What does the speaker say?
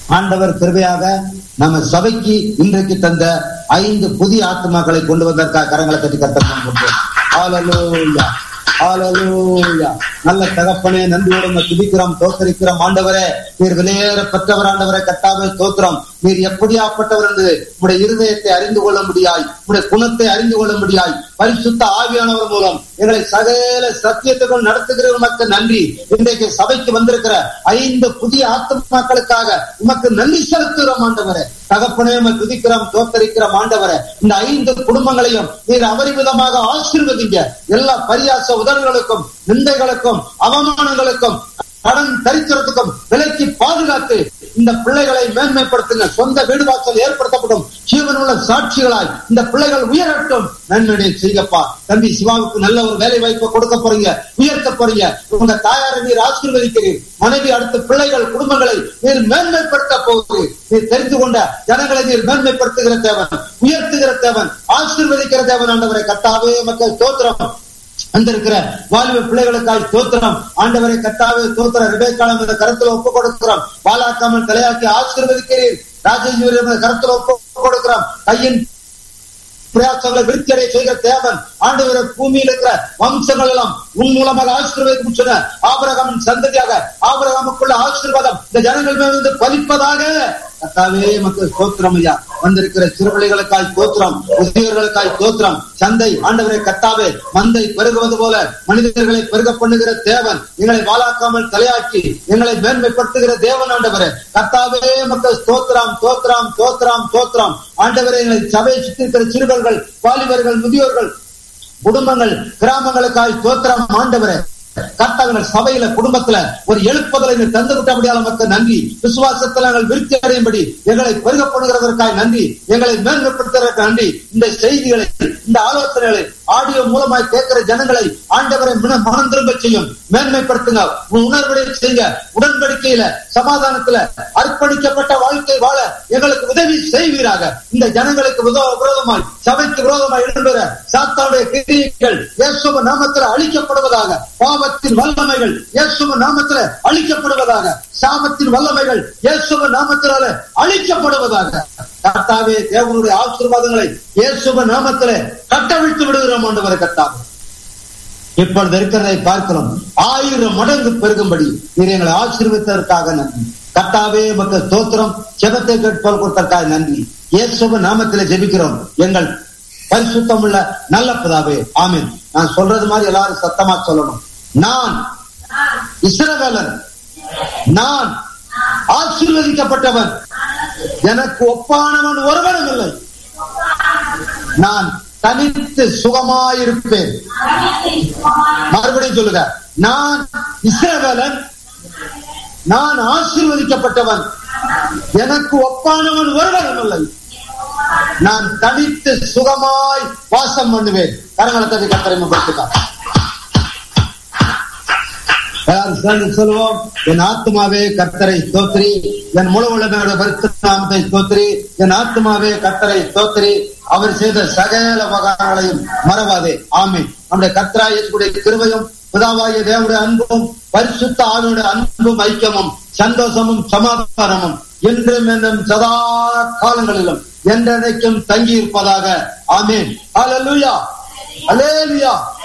ஆண்டவர் கிருபையாக நம்ம சபைக்கு இன்றைக்கு தந்த ஐந்து புதிய ஆத்மாக்களை கொண்டு வந்ததற்காக கரங்களை கட்டி கட்ட ஹalleluya நல்ல தகப்பனே நன்றியோடு உம்மை துதிக்கிறோம் தோத்தரிக்கிறோம் ஆண்டவரே நீர் விலையேற பெற்றவர் ஆண்டவரை கட்டாவே தோத்திரம் நீர் எப்படியாப்பட்டவர் என்று உடைய இருதயத்தை அறிந்து கொள்ள முடியாய் உடைய குணத்தை அறிந்து கொள்ள முடியாய் பரிசுத்த ஆவியானவர் மூலம் எங்களை சகல சத்தியத்துக்குள் நடத்துகிற உமக்கு நன்றி இன்றைக்கு சபைக்கு வந்திருக்கிற ஐந்து புதிய ஆத்மாக்களுக்காக உமக்கு நன்றி செலுத்துகிறோம் ஆண்டவரே தகப்பனே உம்மை துதிக்கிறோம் தோத்தரிக்கிறோம் ஆண்டவரே இந்த ஐந்து குடும்பங்களையும் நீர் அபரிமிதமாக ஆசீர்வதிங்க எல்லா பரியாச உதவிகளுக்கும் நிந்தைகளுக்கும் அவமானங்களுக்கும் கடன் தரித்திரத்துக்கும் விலைக்கு பாதுகாத்து இந்த பிள்ளைகளை மேன்மைப்படுத்துங்க சொந்த வீடு வாசல் ஏற்படுத்தப்படும் ஜீவனுள்ள சாட்சிகளாய் இந்த பிள்ளைகள் உயரட்டும் நன்மையை செய்யப்பா தம்பி சிவாவுக்கு நல்ல ஒரு வேலை வாய்ப்பை கொடுக்க போறீங்க உயர்த்த போறீங்க உங்க தாயாரை நீர் ஆசீர்வதிக்கிறீர் மனைவி அடுத்த பிள்ளைகள் குடும்பங்களை நீர் மேன்மைப்படுத்த போகுது நீர் தெரிந்து கொண்ட ஜனங்களை நீர் மேன்மைப்படுத்துகிற தேவன் உயர்த்துகிற தேவன் ஆசீர்வதிக்கிற தேவன் ஆண்டவரை கத்தாவே மக்கள் தோத்திரம் வந்திருக்கிற வாலிப பிள்ளைகளுக்காய் தோத்திரம் ஆண்டவரை கத்தாவே தோத்திர ரிபேக்காலம் இந்த கருத்துல ஒப்பு கொடுக்கிறோம் பாலாக்காமல் தலையாக்கி ஆசீர்வதிக்கிறீர் ராஜேஸ்வரி கருத்துல ஒப்பு கொடுக்கிறோம் கையின் பிரயாசங்களை விருத்தியடைய செய்கிற தேவன் ஆண்டவர பூமியில் இருக்கிற வம்சங்கள் எல்லாம் உன் மூலமாக ஆசீர்வதிக்கும் சொன்ன ஆபரகமின் சந்ததியாக ஆபரகமுக்குள்ள ஆசீர்வாதம் இந்த ஜனங்கள் மேல் வந்து பலிப்பதாக கத்தாவே மக்கள் தோத்திரம் ஐயா வந்திருக்கிற சிறுபிள்ளைகளுக்காய் தோத்திரம் முதியோர்களுக்காய் தோத்திரம் சந்தை ஆண்டவரை கத்தாவே மந்தை பெருகுவது போல மனிதர்களை பெருக பண்ணுகிற தேவன் எங்களை வாழாக்காமல் தலையாக்கி எங்களை மேன்மைப்படுத்துகிற தேவன் ஆண்டவரே கத்தாவே மக்கள் தோத்திரம் தோத்திரம் தோத்திரம் தோத்திரம் ஆண்டவரை எங்களை சபையை சுற்றி இருக்கிற சிறுவர்கள் வாலிபர்கள் முதியோர்கள் குடும்பங்கள் கிராமங்களுக்காய் தோத்திரம் ஆண்டவரே கர்த்தாவினர் சபையில குடும்பத்துல ஒரு எழுப்புதலை நீர் தந்து விட்டபடியால் மக்கள் நன்றி விசுவாசத்தில் நாங்கள் விருத்தி அடையும்படி எங்களை பெருகப்படுகிறதற்காக நன்றி எங்களை மேன்மைப்படுத்துவதற்கு நன்றி இந்த செய்திகளை இந்த ஆலோசனைகளை ஆடியோ மூலமாய் கேட்கிற ஜனங்களை ஆண்டவரை மன- மனம் திரும்ப செய்யும் மேன்மைப்படுத்துங்க உணர்வுடைய செய்யுங்க உடன்படிக்கையில சமாதானத்துல அர்ப்பணிக்கப்பட்ட வாழ்க்கை வாழ எங்களுக்கு உதவி செய்வீராக இந்த ஜனங்களுக்கு விதோ- விரோதமாய் சபைக்கு விரோதமாய் எழும்புகிற சாத்தானுடைய கிரியைகள் இயேசுவ நாமத்தில் அழிக்கப்படுவதாக பாவத்தின் வல்லமைகள் இயேசுவ நாமத்தில் அழிக்கப்படுவதாக சாபத்தின் வல்லமைகள் இயேசுவ நாமத்தினால அழிக்கப்படுவதாக கர்த்தாவே தேவனுடைய ஆசீர்வாதங்களை இயேசுவ நாமத்திலே கட்டவிழ்த்து விடுகிறோம் ஆண்டவரை கர்த்தாவே இப்பொழுது இருக்கிறதை பார்க்கிறோம் ஆயிரம் மடங்கு பெருகும்படி நீர் எங்களை ஆசீர்வித்ததற்காக நன்றி கர்த்தாவே மக்கள் தோத்திரம் செபத்தை கேட்போல் கொடுத்ததற்காக நன்றி இயேசுவ நாமத்திலே ஜெபிக்கிறோம் எங்கள் பரிசுத்தம் உள்ள நல்ல பிதாவே ஆமென் நான் சொல்றது மாதிரி எல்லாரும் சத்தமா சொல்லணும் நான் இஸ்ரவேலன் நான் ஆசீர்வதிக்கப்பட்டவன் எனக்கு ஒப்பானவன் ஒருவனும் இல்லை நான் தனித்து சுகமாயிருப்பேன் மறுபடியும் சொல்லுங்க நான் இஸ்ரவேலன் நான் ஆசீர்வதிக்கப்பட்டவன் எனக்கு ஒப்பானவன் ஒருவனும் இல்லை நான் தனித்து சுகமாய் வாசம் பண்ணுவேன் கரங்களை தட்டி கத்தரைமைப்படுத்துக்கார் எல்லாரும் சேர்ந்து சொல்லுவோம் என் ஆத்மாவே கர்த்தரை ஸ்தோத்திரி என் முழு உலகோட பரிசுநாமத்தை ஸ்தோத்திரி என் ஆத்மாவே கர்த்தரை ஸ்தோத்திரி அவர் செய்த சகல உபகாரங்களையும் மறவாதே ஆமே நம்முடைய கர்த்தராயக்கூடிய கிருபையும் பிதாவாகிய தேவனுடைய அன்பும் பரிசுத்த ஆவியுடைய அன்பும் ஐக்கியமும் சந்தோஷமும் சமாதானமும் என்றும் என்றும் சதா காலங்களிலும் என்றென்றைக்கும் தங்கி இருப்பதாக ஆமேன் அல்லேலூயா அல்லேலூயா